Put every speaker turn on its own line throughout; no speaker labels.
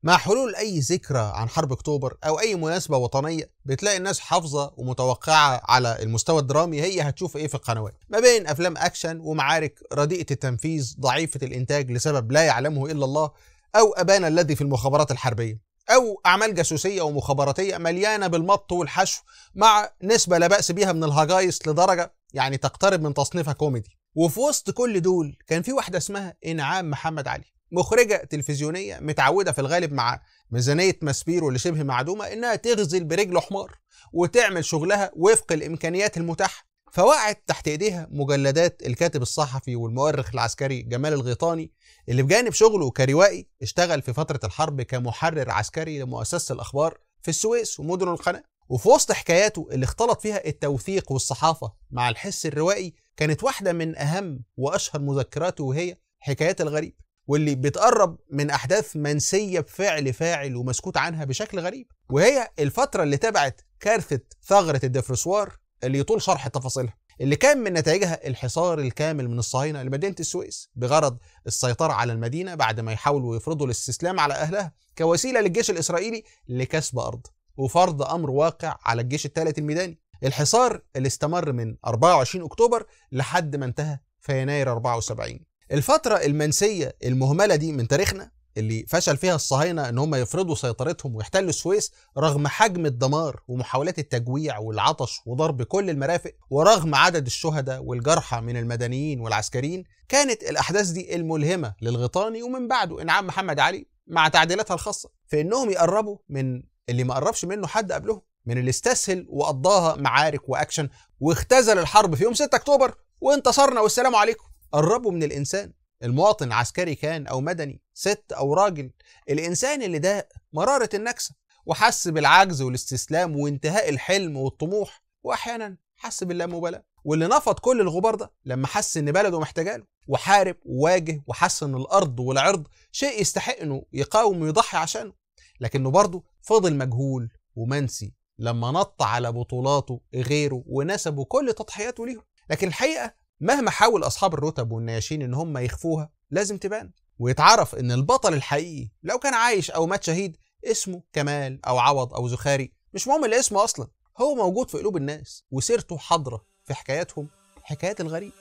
مع حلول أي ذكرى عن حرب أكتوبر أو أي مناسبة وطنية بتلاقي الناس حافظة ومتوقعة على المستوى الدرامي هي هتشوف إيه في القنوات ما بين أفلام أكشن ومعارك رديئة التنفيذ ضعيفة الإنتاج لسبب لا يعلمه إلا الله أو أبانا الذي في المخابرات الحربية أو أعمال جاسوسية ومخابراتية مليانة بالمط والحشو مع نسبة لا بأس بها من الهجايس لدرجة يعني تقترب من تصنيفها كوميدي وفي وسط كل دول كان في واحدة اسمها إنعام محمد علي مخرجة تلفزيونية متعودة في الغالب مع ميزانية ماسبيرو اللي شبه معدومة إنها تغزل برجل حمار وتعمل شغلها وفق الإمكانيات المتاحة فوقعت تحت إيديها مجلدات الكاتب الصحفي والمؤرخ العسكري جمال الغيطاني اللي بجانب شغله كروائي اشتغل في فترة الحرب كمحرر عسكري لمؤسسة الأخبار في السويس ومدن القناة وفي وسط حكاياته اللي اختلط فيها التوثيق والصحافة مع الحس الروائي كانت واحدة من أهم وأشهر مذكراته وهي حكايات الغريب واللي بتقرب من أحداث منسية بفعل فاعل ومسكوت عنها بشكل غريب وهي الفترة اللي تبعت كارثة ثغرة الدفرسوار اللي يطول شرح تفاصيلها اللي كان من نتائجها الحصار الكامل من الصهاينة لمدينة السويس بغرض السيطرة على المدينة بعد ما يحاولوا يفرضوا الاستسلام على أهلها كوسيلة للجيش الإسرائيلي لكسب أرض وفرض أمر واقع على الجيش الثالث الميداني الحصار اللي استمر من 24 أكتوبر لحد ما انتهى في يناير 74 الفترة المنسية المهملة دي من تاريخنا اللي فشل فيها الصهاينة ان هم يفرضوا سيطرتهم ويحتلوا السويس رغم حجم الدمار ومحاولات التجويع والعطش وضرب كل المرافق ورغم عدد الشهداء والجرحى من المدنيين والعسكريين كانت الاحداث دي الملهمة للغيطاني ومن بعده انعام محمد علي مع تعديلاتها الخاصة في انهم يقربوا من اللي ما قربش منه حد قبلهم من اللي استسهل وقضاها معارك واكشن واختزل الحرب في يوم 6 اكتوبر وانتصرنا والسلام عليكم قربوا من الانسان المواطن عسكري كان او مدني ست او راجل الانسان اللي داق مراره النكسه وحس بالعجز والاستسلام وانتهاء الحلم والطموح واحيانا حس باللامبالاه واللي نفض كل الغبار ده لما حس ان بلده محتاجه له وحارب وواجه وحس ان الارض والعرض شيء يستحق انه يقاوم ويضحي عشانه لكنه برضه فضل مجهول ومنسي لما نط على بطولاته غيره ونسبوا كل تضحياته ليهم لكن الحقيقه مهما حاول اصحاب الرتب والنياشين ان هم يخفوها لازم تبان ويتعرف ان البطل الحقيقي لو كان عايش او مات شهيد اسمه كمال او عوض او زخاري مش مهم الاسم اصلا هو موجود في قلوب الناس وسيرته حاضره في حكاياتهم حكايات الغريب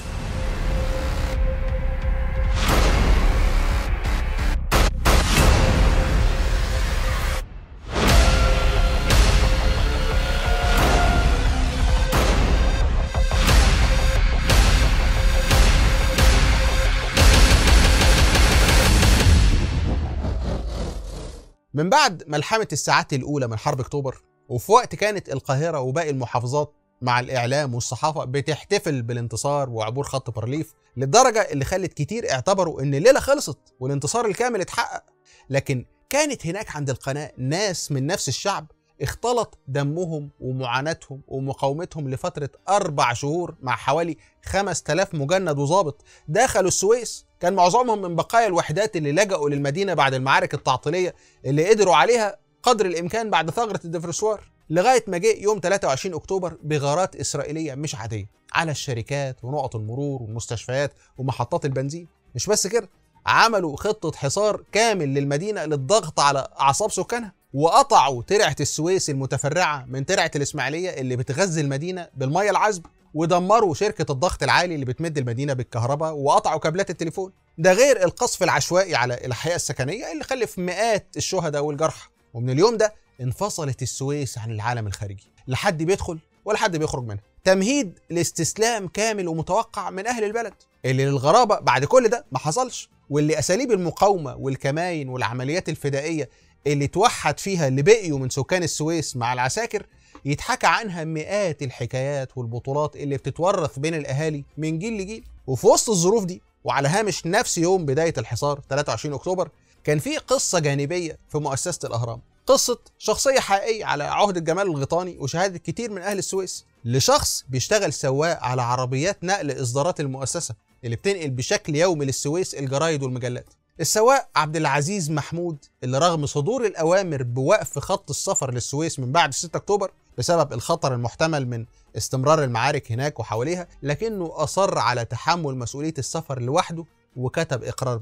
من بعد ملحمة الساعات الأولى من حرب أكتوبر وفي وقت كانت القاهرة وباقي المحافظات مع الإعلام والصحافة بتحتفل بالانتصار وعبور خط بارليف للدرجة اللي خلت كتير اعتبروا إن الليلة خلصت والانتصار الكامل اتحقق لكن كانت هناك عند القناة ناس من نفس الشعب اختلط دمهم ومعاناتهم ومقاومتهم لفترة أربع شهور مع حوالي 5000 مجند وظابط دخلوا السويس كان معظمهم من بقايا الوحدات اللي لجأوا للمدينة بعد المعارك التعطيلية اللي قدروا عليها قدر الإمكان بعد ثغرة الدفرسوار لغاية ما جه يوم 23 أكتوبر بغارات إسرائيلية مش عادية على الشركات ونقط المرور والمستشفيات ومحطات البنزين مش بس كده عملوا خطة حصار كامل للمدينة للضغط على أعصاب سكانها وقطعوا ترعة السويس المتفرعة من ترعة الإسماعيلية اللي بتغذي المدينة بالمية العذبة ودمروا شركة الضغط العالي اللي بتمد المدينة بالكهرباء وقطعوا كابلات التليفون ده غير القصف العشوائي على الأحياء السكنية اللي خلف مئات الشهداء والجرحى ومن اليوم ده انفصلت السويس عن العالم الخارجي لا حد بيدخل ولا حد بيخرج منها تمهيد لاستسلام كامل ومتوقع من أهل البلد اللي للغرابة بعد كل ده ما حصلش واللي أساليب المقاومة والكماين والعمليات الفدائية اللي توحد فيها اللي بقيوا من سكان السويس مع العساكر يتحكى عنها مئات الحكايات والبطولات اللي بتتورث بين الاهالي من جيل لجيل وفي وسط الظروف دي وعلى هامش نفس يوم بدايه الحصار 23 اكتوبر كان في قصه جانبيه في مؤسسه الاهرام قصه شخصيه حقيقيه على عهد الجمال الغيطاني وشهاده كتير من اهل السويس لشخص بيشتغل سواق على عربيات نقل اصدارات المؤسسه اللي بتنقل بشكل يومي للسويس الجرايد والمجلات السواق عبد العزيز محمود اللي رغم صدور الاوامر بوقف خط السفر للسويس من بعد 6 اكتوبر بسبب الخطر المحتمل من استمرار المعارك هناك وحواليها لكنه اصر على تحمل مسؤوليه السفر لوحده وكتب اقرار بده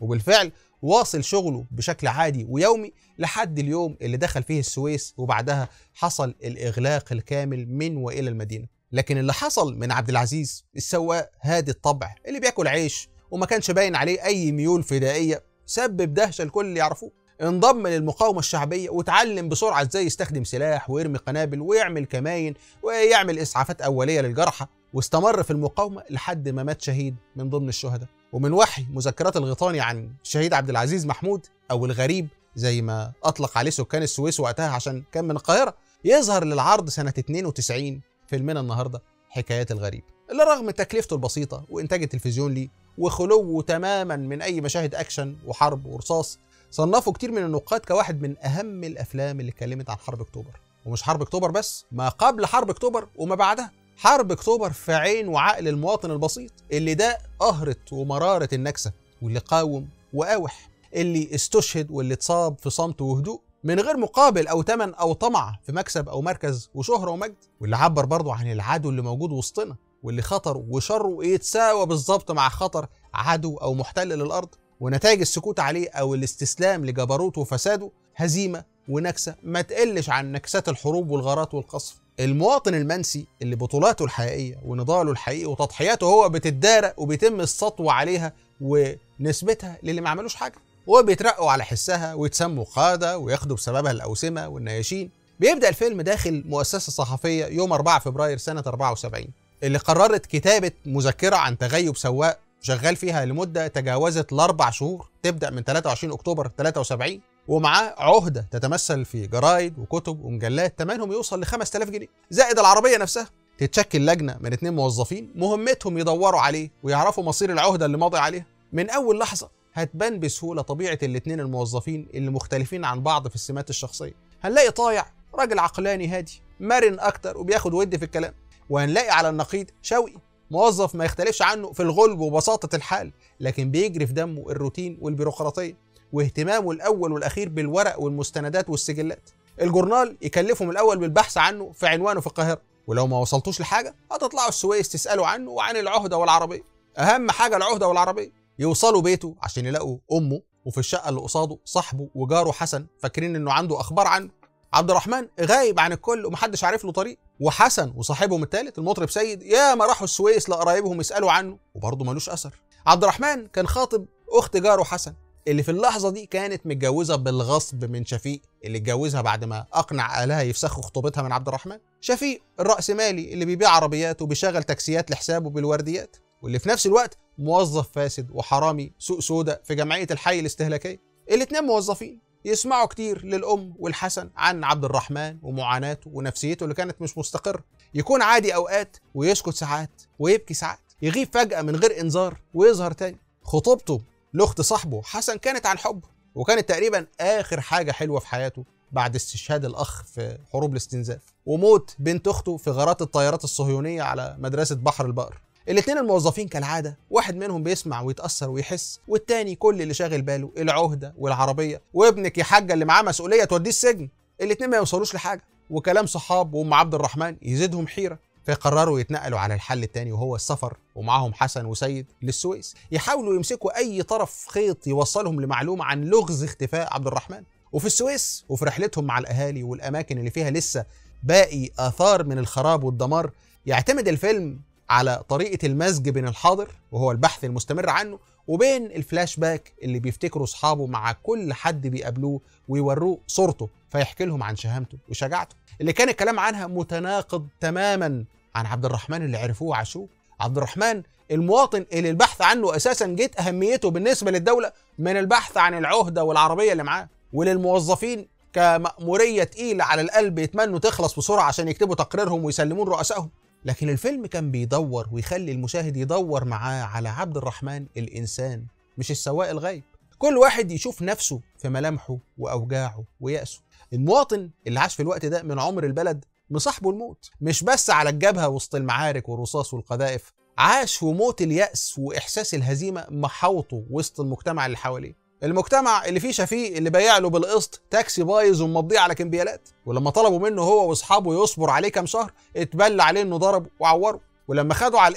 وبالفعل واصل شغله بشكل عادي ويومي لحد اليوم اللي دخل فيه السويس وبعدها حصل الإغلاق الكامل من وإلى المدينة لكن اللي حصل من عبد العزيز السواق هادي الطبع اللي بياكل عيش وما كانش باين عليه أي ميول فدائية سبب دهشة لكل اللي يعرفوه انضم للمقاومة الشعبية وتعلم بسرعة ازاي يستخدم سلاح ويرمي قنابل ويعمل كماين ويعمل إسعافات أولية للجرحى واستمر في المقاومة لحد ما مات شهيد من ضمن الشهداء ومن وحي مذكرات الغيطاني عن الشهيد عبد العزيز محمود أو الغريب زي ما أطلق عليه سكان السويس وقتها عشان كان من القاهرة يظهر للعرض سنة 92 فيلمنا النهاردة حكايات الغريب اللي رغم تكلفته البسيطة وإنتاج التلفزيون ليه وخلوه تماما من أي مشاهد أكشن وحرب ورصاص صنفوا كتير من النقاد كواحد من أهم الأفلام اللي اتكلمت عن حرب أكتوبر ومش حرب أكتوبر بس ما قبل حرب أكتوبر وما بعدها حرب أكتوبر في عين وعقل المواطن البسيط اللي ده قهرة ومرارة النكسة واللي قاوم وقاوح اللي استشهد واللي اتصاب في صمت وهدوء من غير مقابل او ثمن او طمع في مكسب او مركز وشهره ومجد واللي عبر برضه عن العدو اللي موجود وسطنا واللي خطره وشره يتساوى بالظبط مع خطر عدو او محتل للارض ونتائج السكوت عليه او الاستسلام لجبروته وفساده هزيمه ونكسه ما تقلش عن نكسات الحروب والغارات والقصف المواطن المنسي اللي بطولاته الحقيقيه ونضاله الحقيقي وتضحياته هو بتتدارى وبيتم السطو عليها ونسبتها للي ما عملوش حاجه وبيترقوا على حسها ويتسموا قاده وياخدوا بسببها الاوسمه والنياشين بيبدا الفيلم داخل مؤسسه صحفيه يوم 4 فبراير سنه 74 اللي قررت كتابه مذكره عن تغيب سواق شغال فيها لمده تجاوزت الاربع شهور تبدا من 23 اكتوبر 73 ومعاه عهده تتمثل في جرايد وكتب ومجلات ثمنهم يوصل ل 5000 جنيه زائد العربيه نفسها تتشكل لجنه من اتنين موظفين مهمتهم يدوروا عليه ويعرفوا مصير العهده اللي ماضي عليها من اول لحظه هتبان بسهوله طبيعه الاتنين الموظفين اللي مختلفين عن بعض في السمات الشخصيه هنلاقي طايع راجل عقلاني هادي مرن اكتر وبياخد ود في الكلام وهنلاقي على النقيض شوقي موظف ما يختلفش عنه في الغلب وبساطه الحال لكن بيجري في دمه الروتين والبيروقراطيه واهتمامه الاول والاخير بالورق والمستندات والسجلات الجورنال يكلفهم الاول بالبحث عنه في عنوانه في القاهره ولو ما وصلتوش لحاجه هتطلعوا السويس تسالوا عنه وعن العهده والعربيه اهم حاجه العهده والعربيه يوصلوا بيته عشان يلاقوا امه وفي الشقه اللي قصاده صاحبه وجاره حسن فاكرين انه عنده اخبار عنه عبد الرحمن غايب عن الكل ومحدش عارف له طريق وحسن وصاحبهم الثالث المطرب سيد يا ما راحوا السويس لقرايبهم يسالوا عنه وبرضه ملوش اثر عبد الرحمن كان خاطب اخت جاره حسن اللي في اللحظه دي كانت متجوزه بالغصب من شفيق اللي اتجوزها بعد ما اقنع اهلها يفسخوا خطوبتها من عبد الرحمن شفيق الرأسمالي اللي بيبيع عربيات وبيشغل تاكسيات لحسابه بالورديات واللي في نفس الوقت موظف فاسد وحرامي سوق سوداء في جمعيه الحي الاستهلاكيه الاتنين موظفين يسمعوا كتير للأم والحسن عن عبد الرحمن ومعاناته ونفسيته اللي كانت مش مستقرة يكون عادي أوقات ويسكت ساعات ويبكي ساعات يغيب فجأة من غير إنذار ويظهر تاني خطوبته لاخت صاحبه حسن كانت عن حب وكانت تقريبا اخر حاجه حلوه في حياته بعد استشهاد الاخ في حروب الاستنزاف وموت بنت اخته في غارات الطيارات الصهيونيه على مدرسه بحر البقر الاثنين الموظفين كالعاده واحد منهم بيسمع ويتاثر ويحس والتاني كل اللي شاغل باله العهده والعربيه وابنك يا حاجه اللي معاه مسؤوليه توديه السجن الاثنين ما يوصلوش لحاجه وكلام صحاب وام عبد الرحمن يزيدهم حيره فقرروا يتنقلوا على الحل التاني وهو السفر ومعاهم حسن وسيد للسويس يحاولوا يمسكوا اي طرف خيط يوصلهم لمعلومه عن لغز اختفاء عبد الرحمن وفي السويس وفي رحلتهم مع الاهالي والاماكن اللي فيها لسه باقي اثار من الخراب والدمار يعتمد الفيلم على طريقه المزج بين الحاضر وهو البحث المستمر عنه وبين الفلاش باك اللي بيفتكروا اصحابه مع كل حد بيقابلوه ويوروه صورته فيحكي لهم عن شهامته وشجاعته اللي كان الكلام عنها متناقض تماما عن عبد الرحمن اللي عرفوه وعاشوه عبد الرحمن المواطن اللي البحث عنه اساسا جت اهميته بالنسبه للدوله من البحث عن العهده والعربيه اللي معاه وللموظفين كمأمورية تقيلة على القلب يتمنوا تخلص بسرعة عشان يكتبوا تقريرهم ويسلمون رؤسائهم لكن الفيلم كان بيدور ويخلي المشاهد يدور معاه على عبد الرحمن الإنسان مش السواق الغايب كل واحد يشوف نفسه في ملامحه وأوجاعه ويأسه المواطن اللي عاش في الوقت ده من عمر البلد مصاحبه الموت مش بس على الجبهة وسط المعارك والرصاص والقذائف عاش وموت اليأس وإحساس الهزيمة محوطه وسط المجتمع اللي حواليه المجتمع اللي فيه شفيق اللي بايع له بالقسط تاكسي بايظ ومضيه على كمبيالات ولما طلبوا منه هو واصحابه يصبر عليه كام شهر اتبلى عليه انه ضربه وعوره ولما خدوا على الاسم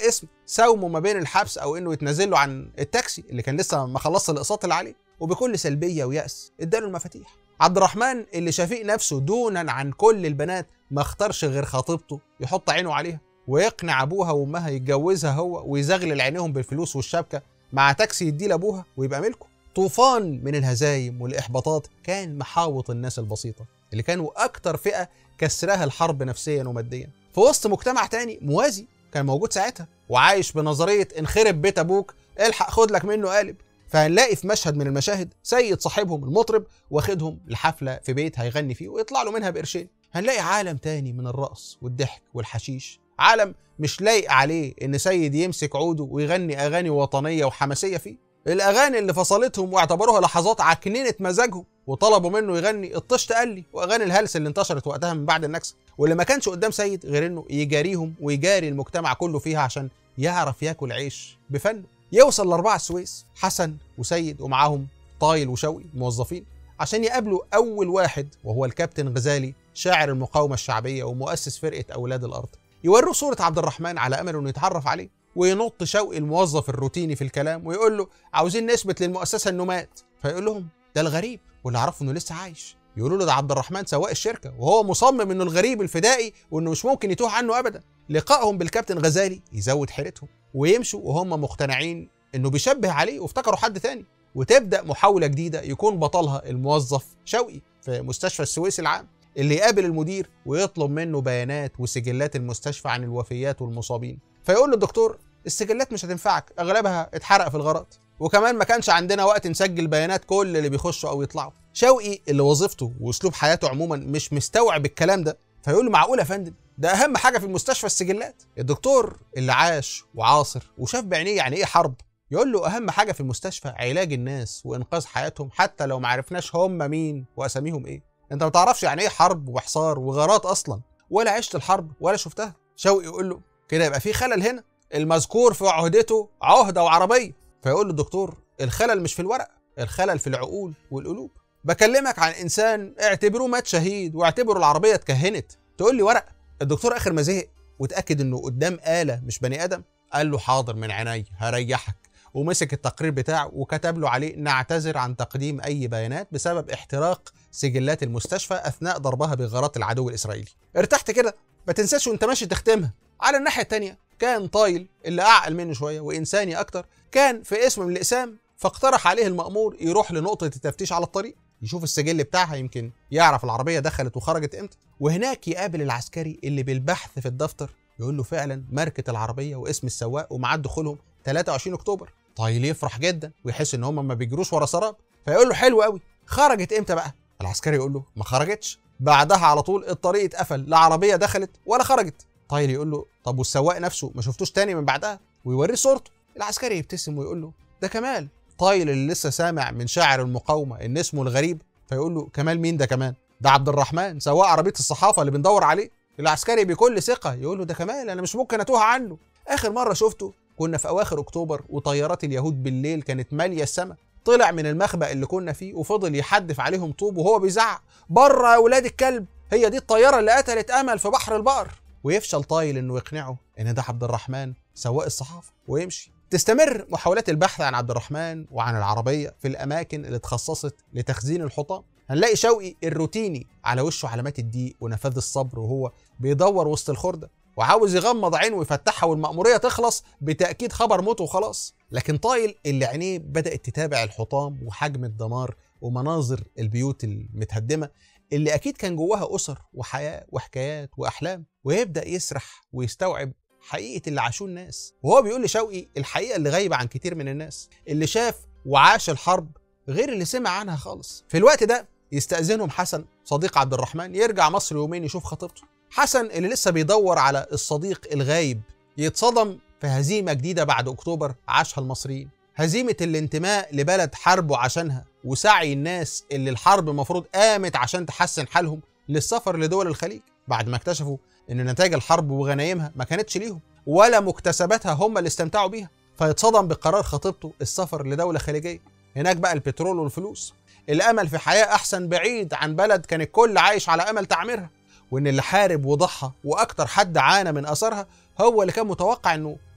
ساومه ما بين الحبس او انه يتنازل له عن التاكسي اللي كان لسه ما خلصش الاقساط اللي عليه وبكل سلبيه ويأس اداله المفاتيح عبد الرحمن اللي شفيق نفسه دونا عن كل البنات ما اختارش غير خطيبته يحط عينه عليها ويقنع ابوها وامها يتجوزها هو ويزغلل عينيهم بالفلوس والشبكه مع تاكسي يديه لابوها ويبقى ملكه طوفان من الهزايم والاحباطات كان محاوط الناس البسيطه اللي كانوا اكتر فئه كسرها الحرب نفسيا وماديا في وسط مجتمع تاني موازي كان موجود ساعتها وعايش بنظريه انخرب بيت ابوك الحق خد لك منه قالب فهنلاقي في مشهد من المشاهد سيد صاحبهم المطرب واخدهم لحفله في بيت هيغني فيه ويطلع له منها بقرشين هنلاقي عالم تاني من الرقص والضحك والحشيش عالم مش لايق عليه ان سيد يمسك عوده ويغني اغاني وطنيه وحماسيه فيه الاغاني اللي فصلتهم واعتبروها لحظات عكننه مزاجهم وطلبوا منه يغني الطش تقلي واغاني الهلس اللي انتشرت وقتها من بعد النكسه واللي ما كانش قدام سيد غير انه يجاريهم ويجاري المجتمع كله فيها عشان يعرف ياكل عيش بفنه يوصل لاربعه السويس حسن وسيد ومعاهم طايل وشوقي موظفين عشان يقابلوا اول واحد وهو الكابتن غزالي شاعر المقاومه الشعبيه ومؤسس فرقه اولاد الارض يوروه صوره عبد الرحمن على امل انه يتعرف عليه وينط شوقي الموظف الروتيني في الكلام ويقول له عاوزين نثبت للمؤسسه انه مات فيقول لهم ده الغريب واللي اعرفه انه لسه عايش يقولوا له ده عبد الرحمن سواق الشركه وهو مصمم انه الغريب الفدائي وانه مش ممكن يتوه عنه ابدا لقائهم بالكابتن غزالي يزود حيرتهم ويمشوا وهم مقتنعين انه بيشبه عليه وافتكروا حد تاني وتبدا محاوله جديده يكون بطلها الموظف شوقي في مستشفى السويس العام اللي يقابل المدير ويطلب منه بيانات وسجلات المستشفى عن الوفيات والمصابين فيقول له الدكتور السجلات مش هتنفعك اغلبها اتحرق في الغارات وكمان ما كانش عندنا وقت نسجل بيانات كل اللي بيخشوا او يطلعوا شوقي اللي وظيفته واسلوب حياته عموما مش مستوعب الكلام ده فيقول له معقول يا فندم ده اهم حاجه في المستشفى السجلات الدكتور اللي عاش وعاصر وشاف بعينيه يعني ايه حرب يقول له اهم حاجه في المستشفى علاج الناس وانقاذ حياتهم حتى لو ما عرفناش هم مين واساميهم ايه انت ما تعرفش يعني ايه حرب وحصار وغارات اصلا ولا عشت الحرب ولا شفتها شوقي يقول له كده يبقى في خلل هنا المذكور في عهدته عهده وعربيه فيقول له الدكتور الخلل مش في الورق الخلل في العقول والقلوب بكلمك عن انسان اعتبروه مات شهيد واعتبروا العربيه اتكهنت تقول لي ورق الدكتور اخر ما زهق وتاكد انه قدام اله مش بني ادم قال له حاضر من عيني هريحك ومسك التقرير بتاعه وكتب له عليه نعتذر عن تقديم اي بيانات بسبب احتراق سجلات المستشفى اثناء ضربها بغارات العدو الاسرائيلي ارتحت كده ما تنساش وانت ماشي تختمها على الناحيه الثانيه كان طايل اللي اعقل منه شويه وانساني اكتر كان في اسم من الاقسام فاقترح عليه المامور يروح لنقطه التفتيش على الطريق يشوف السجل بتاعها يمكن يعرف العربيه دخلت وخرجت امتى وهناك يقابل العسكري اللي بالبحث في الدفتر يقول له فعلا ماركه العربيه واسم السواق وميعاد دخولهم 23 اكتوبر طايل يفرح جدا ويحس ان هم ما بيجروش ورا سراب فيقول له حلو قوي خرجت امتى بقى العسكري يقول له ما خرجتش بعدها على طول الطريق اتقفل لا عربيه دخلت ولا خرجت طايل يقول له طب والسواق نفسه ما شفتوش تاني من بعدها ويوريه صورته العسكري يبتسم ويقول له ده كمال طايل اللي لسه سامع من شاعر المقاومه ان اسمه الغريب فيقول له كمال مين ده كمان ده عبد الرحمن سواق عربيه الصحافه اللي بندور عليه العسكري بكل ثقه يقول له ده كمال انا مش ممكن اتوه عنه اخر مره شفته كنا في اواخر اكتوبر وطيارات اليهود بالليل كانت ماليه السماء طلع من المخبأ اللي كنا فيه وفضل يحدف عليهم طوب وهو بيزعق بره يا ولاد الكلب هي دي الطياره اللي قتلت امل في بحر البقر ويفشل طايل انه يقنعه ان ده عبد الرحمن سواق الصحافه ويمشي تستمر محاولات البحث عن عبد الرحمن وعن العربيه في الاماكن اللي اتخصصت لتخزين الحطام هنلاقي شوقي الروتيني على وشه علامات الضيق ونفاذ الصبر وهو بيدور وسط الخرده وعاوز يغمض عينه ويفتحها والمأمورية تخلص بتأكيد خبر موته وخلاص لكن طايل اللي عينيه بدأت تتابع الحطام وحجم الدمار ومناظر البيوت المتهدمة اللي أكيد كان جواها أسر وحياة وحكايات وأحلام ويبدأ يسرح ويستوعب حقيقة اللي عاشوه الناس وهو بيقول لشوقي الحقيقة اللي غايبة عن كتير من الناس اللي شاف وعاش الحرب غير اللي سمع عنها خالص في الوقت ده يستأذنهم حسن صديق عبد الرحمن يرجع مصر يومين يشوف خطيبته حسن اللي لسه بيدور على الصديق الغايب يتصدم في هزيمة جديدة بعد أكتوبر عاشها المصريين هزيمة الانتماء لبلد حاربوا عشانها وسعي الناس اللي الحرب المفروض قامت عشان تحسن حالهم للسفر لدول الخليج بعد ما اكتشفوا ان نتائج الحرب وغنايمها ما كانتش ليهم ولا مكتسباتها هم اللي استمتعوا بيها فيتصدم بقرار خطيبته السفر لدولة خليجية هناك بقى البترول والفلوس الامل في حياة احسن بعيد عن بلد كان الكل عايش على امل تعميرها وان اللي حارب وضحى واكتر حد عانى من اثرها هو اللي كان متوقع انه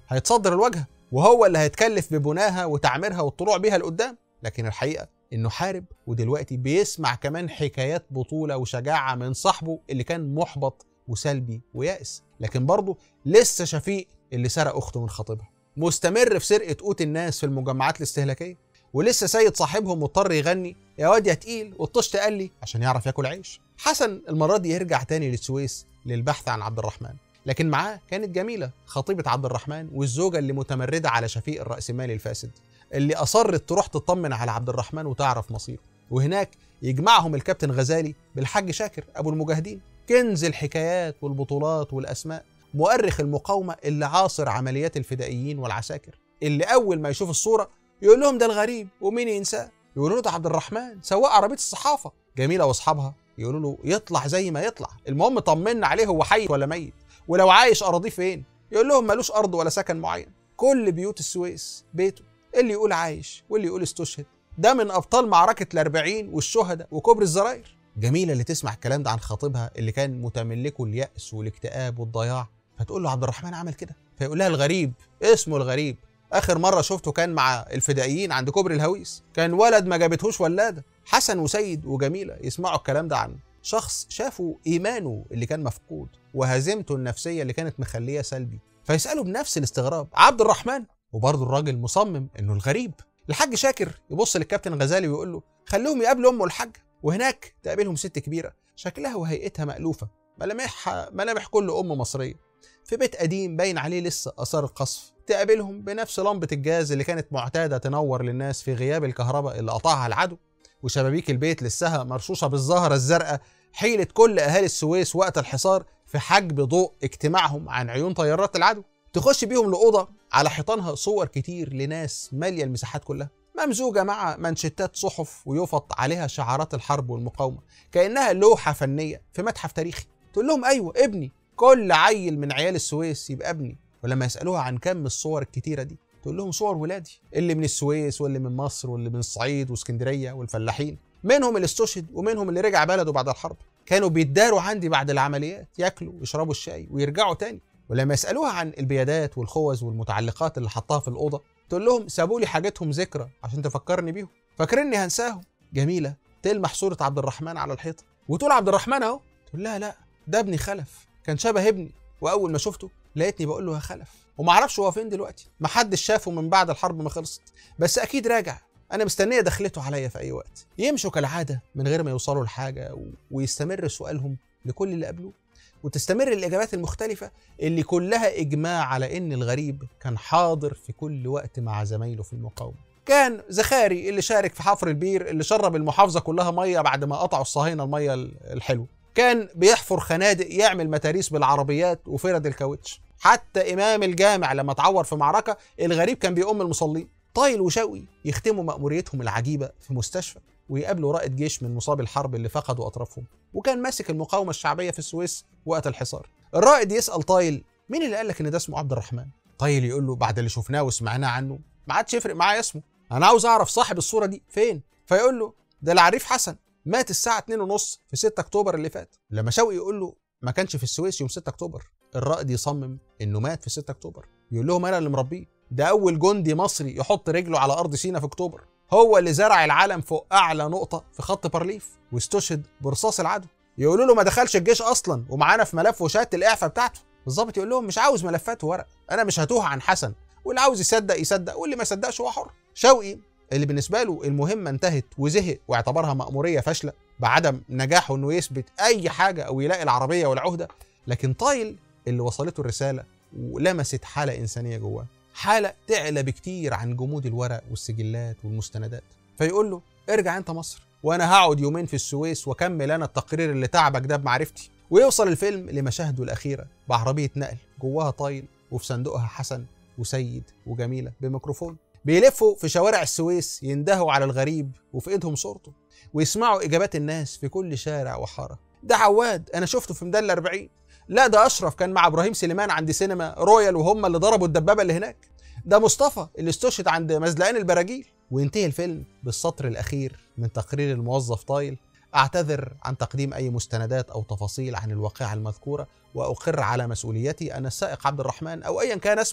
هيتصدر الواجهه وهو اللي هيتكلف ببناها وتعميرها والطلوع بيها لقدام لكن الحقيقه انه حارب ودلوقتي بيسمع كمان حكايات بطوله وشجاعه من صاحبه اللي كان محبط وسلبي ويائس لكن برضه لسه شفيق اللي سرق اخته من خطيبها مستمر في سرقه قوت الناس في المجمعات الاستهلاكيه ولسه سيد صاحبهم مضطر يغني يا واد يا تقيل والطشت قال لي عشان يعرف ياكل عيش حسن المره دي يرجع تاني للسويس للبحث عن عبد الرحمن لكن معاه كانت جميلة خطيبة عبد الرحمن والزوجة اللي متمردة على شفيق الرأسمالي الفاسد اللي أصرت تروح تطمن على عبد الرحمن وتعرف مصيره وهناك يجمعهم الكابتن غزالي بالحاج شاكر أبو المجاهدين كنز الحكايات والبطولات والأسماء مؤرخ المقاومة اللي عاصر عمليات الفدائيين والعساكر اللي أول ما يشوف الصورة يقول لهم ده الغريب ومين ينساه يقولوا له ده عبد الرحمن سواق عربية الصحافة جميلة وأصحابها يقولوا له يطلع زي ما يطلع المهم طمنا عليه هو حي ولا ميت ولو عايش اراضيه فين يقول لهم ملوش ارض ولا سكن معين كل بيوت السويس بيته اللي يقول عايش واللي يقول استشهد ده من ابطال معركه الاربعين والشهداء وكوبري الزراير جميله اللي تسمع الكلام ده عن خطيبها اللي كان متملكه الياس والاكتئاب والضياع فتقول له عبد الرحمن عمل كده فيقول لها الغريب اسمه الغريب اخر مره شفته كان مع الفدائيين عند كوبري الهويس كان ولد ما جابتهوش ولاده حسن وسيد وجميله يسمعوا الكلام ده عنه شخص شافوا ايمانه اللي كان مفقود وهزيمته النفسيه اللي كانت مخليه سلبي فيسالوا بنفس الاستغراب عبد الرحمن وبرضه الراجل مصمم انه الغريب الحاج شاكر يبص للكابتن غزالي ويقول له خليهم يقابلوا امه الحاج وهناك تقابلهم ست كبيره شكلها وهيئتها مألوفه ملامحها ملامح كل ام مصريه في بيت قديم باين عليه لسه اثار القصف تقابلهم بنفس لمبه الجاز اللي كانت معتاده تنور للناس في غياب الكهرباء اللي قطعها العدو وشبابيك البيت لسها مرشوشه بالزهره الزرقاء حيله كل اهالي السويس وقت الحصار في حجب ضوء اجتماعهم عن عيون طيارات العدو تخش بيهم لأوضة على حيطانها صور كتير لناس مالية المساحات كلها ممزوجة مع منشتات صحف ويفط عليها شعارات الحرب والمقاومة كأنها لوحة فنية في متحف تاريخي تقول لهم أيوة ابني كل عيل من عيال السويس يبقى ابني ولما يسألوها عن كم الصور الكتيرة دي تقول لهم صور ولادي اللي من السويس واللي من مصر واللي من الصعيد واسكندرية والفلاحين منهم اللي استشهد ومنهم اللي رجع بلده بعد الحرب كانوا بيتداروا عندي بعد العمليات ياكلوا ويشربوا الشاي ويرجعوا تاني ولما يسالوها عن البيادات والخوذ والمتعلقات اللي حطها في الاوضه تقول لهم سابوا لي حاجتهم ذكرى عشان تفكرني بيهم فاكرني هنساهم جميله تلمح صوره عبد الرحمن على الحيطه وتقول عبد الرحمن اهو تقول لها لا ده ابني خلف كان شبه ابني واول ما شفته لقيتني بقول له يا خلف وما اعرفش هو فين دلوقتي محدش شافه من بعد الحرب ما خلصت بس اكيد راجع انا مستنيه دخلته عليا في اي وقت يمشوا كالعاده من غير ما يوصلوا لحاجه و... ويستمر سؤالهم لكل اللي قابلوه وتستمر الاجابات المختلفه اللي كلها اجماع على ان الغريب كان حاضر في كل وقت مع زمايله في المقاومه كان زخاري اللي شارك في حفر البير اللي شرب المحافظه كلها ميه بعد ما قطعوا الصهاينه الميه الحلوه كان بيحفر خنادق يعمل متاريس بالعربيات وفرد الكاوتش حتى امام الجامع لما اتعور في معركه الغريب كان بيؤم المصلين طايل وشوقي يختموا مأموريتهم العجيبة في مستشفى ويقابلوا رائد جيش من مصاب الحرب اللي فقدوا أطرافهم وكان ماسك المقاومة الشعبية في السويس وقت الحصار الرائد يسأل طايل مين اللي قال لك إن ده اسمه عبد الرحمن طايل يقول له بعد اللي شفناه وسمعناه عنه ما عادش يفرق معايا اسمه أنا عاوز أعرف صاحب الصورة دي فين فيقول له ده العريف حسن مات الساعة 2 ونص في 6 أكتوبر اللي فات لما شوقي يقول له ما كانش في السويس يوم 6 أكتوبر الرائد يصمم إنه مات في 6 أكتوبر يقول لهم أنا اللي مربيه ده أول جندي مصري يحط رجله على أرض سينا في أكتوبر هو اللي زرع العالم فوق أعلى نقطة في خط بارليف واستشهد برصاص العدو يقولوا له ما دخلش الجيش أصلا ومعانا في ملف وشهادة الإعفاء بتاعته الظابط يقول لهم مش عاوز ملفات وورق أنا مش هتوه عن حسن واللي عاوز يصدق يصدق واللي ما صدقش هو حر شوقي اللي بالنسبة له المهمة انتهت وزهق واعتبرها مأمورية فاشلة بعدم نجاحه انه يثبت اي حاجة او يلاقي العربية والعهدة لكن طايل اللي وصلته الرسالة ولمست حالة إنسانية جواه حالة تعلى بكتير عن جمود الورق والسجلات والمستندات فيقول له ارجع انت مصر وانا هقعد يومين في السويس واكمل انا التقرير اللي تعبك ده بمعرفتي ويوصل الفيلم لمشاهده الاخيره بعربيه نقل جواها طايل وفي صندوقها حسن وسيد وجميله بميكروفون بيلفوا في شوارع السويس يندهوا على الغريب وفي ايدهم صورته ويسمعوا اجابات الناس في كل شارع وحاره ده عواد انا شفته في ميدان الأربعين لا ده اشرف كان مع ابراهيم سليمان عند سينما رويال وهم اللي ضربوا الدبابه اللي هناك ده مصطفى اللي استشهد عند مزلقان البراجيل وينتهي الفيلم بالسطر الاخير من تقرير الموظف طايل اعتذر عن تقديم اي مستندات او تفاصيل عن الواقعه المذكوره واقر على مسؤوليتي ان السائق عبد الرحمن او ايا كان اسمه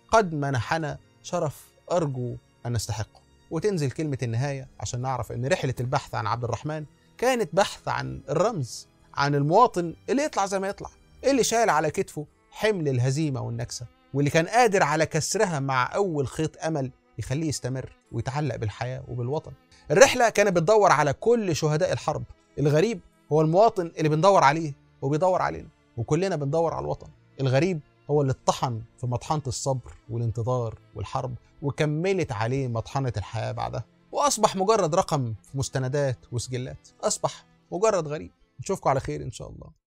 قد منحنا شرف أرجو أن نستحقه وتنزل كلمة النهاية عشان نعرف أن رحلة البحث عن عبد الرحمن كانت بحث عن الرمز عن المواطن اللي يطلع زي ما يطلع اللي شايل على كتفه حمل الهزيمة والنكسة واللي كان قادر على كسرها مع أول خيط أمل يخليه يستمر ويتعلق بالحياة وبالوطن الرحلة كانت بتدور على كل شهداء الحرب الغريب هو المواطن اللي بندور عليه وبيدور علينا وكلنا بندور على الوطن الغريب هو اللي اتطحن في مطحنة الصبر والانتظار والحرب وكملت عليه مطحنة الحياة بعدها وأصبح مجرد رقم في مستندات وسجلات أصبح مجرد غريب نشوفكم على خير إن شاء الله